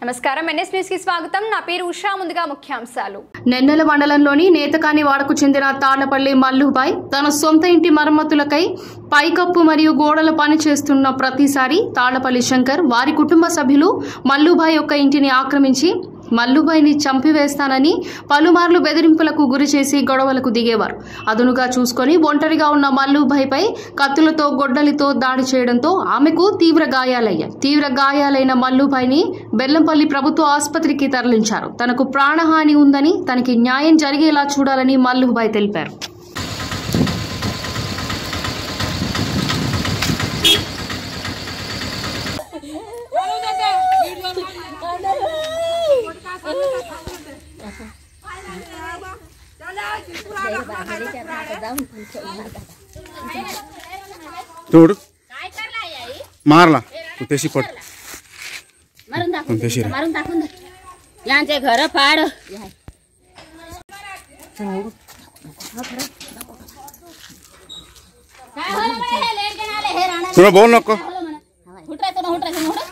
నమస్కారం NS news కి స్వాగతం నా పేరు ఉషా ముందుగా ముఖ్యాంశాలు నెన్నెల మండలంలోని నేతకాని వాడకు చెందిన తాళ్లపల్లి మల్లుబాయ్ తన సొంత ఇంటి మరమ్మతులకై పైకప్పు మరియు గోడల పని చేస్తున్న ప్రతిసారి తాళ్లపల్లి శంకర్ వారి కుటుంబ సభ్యులు మల్లుబాయ్ యొక్క ఇంటిని ఆక్రమించి మల్లుబాయిని చంపివేస్తానని పలుమార్లు బెదిరింపులకు గురి చేసి గొడవలకు దిగేవారు అదునుగా చూసుకొని ఒంటరిగా ఉన్న మల్లుబాయిపై కత్తులతో గొడ్డలితో దాడి చేయడంతో ఆమెకు తీవ్ర గాయాలయ్యాయి తీవ్ర గాయాలైన మల్లుబాయిని బెల్లంపల్లి ప్రభుత్వ ఆసుపత్రికి తరలించారు తనకు ప్రాణహాని ఉందని తనకి న్యాయం జరిగేలా చూడాలని మల్లుబాయ్ తెలిపారు तोड़ मारला तू त्याशी पट मारून दाखव कोणत्या मारून दाखवून दे यांचे घर पाड तुला बोल नको हुटरायचं ना हुटरायचं ना हुटरा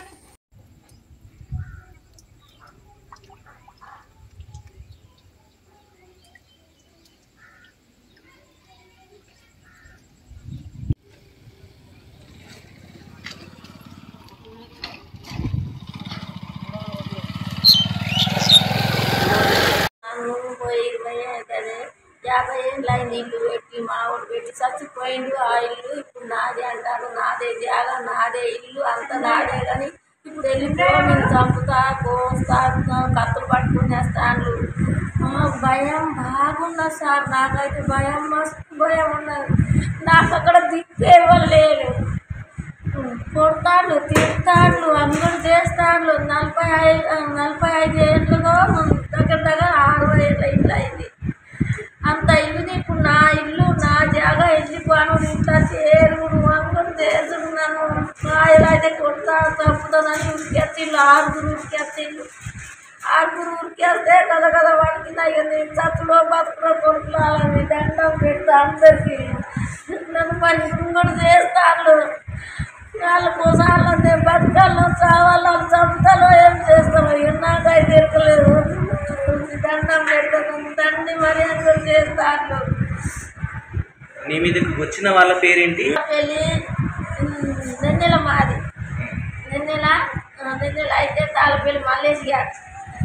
నన్ను పోయి పోయి కదా యాభై ఏళ్ళు అయింది ఇల్లు పెట్టి మామిడి పెట్టి చచ్చిపోయిండు ఆ ఇల్లు ఇప్పుడు నాదే అంటారు నాదే జాగా నాదే ఇల్లు అంత నాదే కానీ ఇప్పుడు వెళ్ళిపో నేను చంపుతా కోస్తా కత్తులు పట్టుకునేస్తాను భయం బాగున్నది సార్ నాకైతే భయం మస్తు భయం ఉన్నది నాకు అక్కడ దిక్కేవాళ్ళు లేరు కొడతాడు తిడతాడు అందరు చేస్తాడు నలభై ఐదు నలభై ఐదు ఏళ్ళలో దగ్గర దగ్గర అరవై ఏళ్ళ ఇల్లు అయింది అంత ఇల్లుని ఇప్పుడు నా ఇల్లు నా జాగా వెళ్ళిపోను ఇంట్లో చేరుడు అందరు చేసుడు నన్ను ఆయన అయితే కొడతా తప్పుతుందని ఉరికెత్తిళ్ళు ఆరుగురు ఉరికెత్తిళ్ళు ఆరుగురు ఉరికెళ్తే కథ కథ వాడికి ఇక నేను చచ్చులో బతుకులో కొడుకులాలని దండం పెడతా అందరికీ నన్ను మరి ఇంకోటి చేస్తాను నాలుగు సార్లు నేను బతకాలో చావాలో చంపుతాలో ఏం చేస్తామో ఇక నాకైతే ఎరకలేదు దండం పెడతాను తండ్రి మరి అందరూ చేస్తాను నీ మీదకి వచ్చిన వాళ్ళ పేరేంటి పెళ్ళి నెన్నెల మాది నెన్నెల ఆ, నెన్నెల అయితే తాళపల్లి మల్లేష్ గారు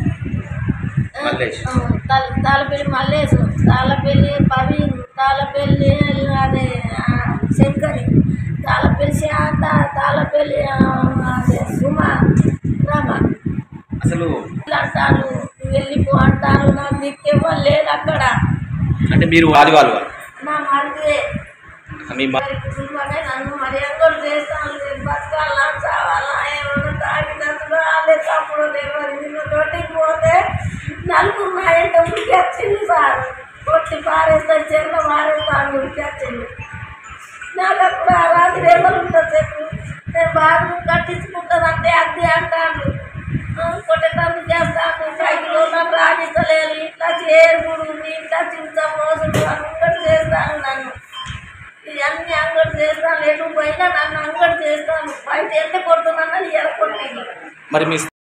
మల్లేష్. ఆ, తాళ- తాళపల్లి మల్లేష్ తాళపల్లి పవీన్ తాళపల్లి అదే ఆ, శంకరి తాళపల్లి శాంత తాళపల్లి ఆ, అదే సుమ రమ అసలు ఇలా అంటారు వెళ్ళిపో అంటారు నాకు దిక్కేవాళ్ళు లేదు అక్కడ అంటే మీరు వాది వాళ్ళు వాళ్ళు. నా మరిదే మీ మ- మరి కుటుంబమే నన్ను మరి ఎందరు చేస్తాను నేను బతకాలా చావాలా ఏమన్నా తాగినప్పుడు వాళ్ళే తప్పుడు ఎవరు నిన్ను తోటికి పోతే నలుగురు నా ఎంట ఉరికి వచ్చింది సార్ కొట్టి పారేస్తా చెల్ల పారేస్తాను ఉరికి వచ్చింది నాకు అప్పుడు ఆ రాత్రి ఎవరు ఉంటుంది చెప్పు నేను బాగా కట్టించుకుంటానంటే అది అంటాను కొట్టేటప్పుడు చేస్తాను సైకిల్ నన్ను రాణిస్తలేదు ఇట్లా చేరుకుడు ఇట్లా చింత మోసుడు అందరూ చేస్తాను నన్ను ఇవన్నీ అంగడి చేస్తాను ఎటు పోయినా నన్ను అంగడి చేస్తాను బయట ఎంత కొడుతున్నానని ఎడ కొట్టింది మరి మీ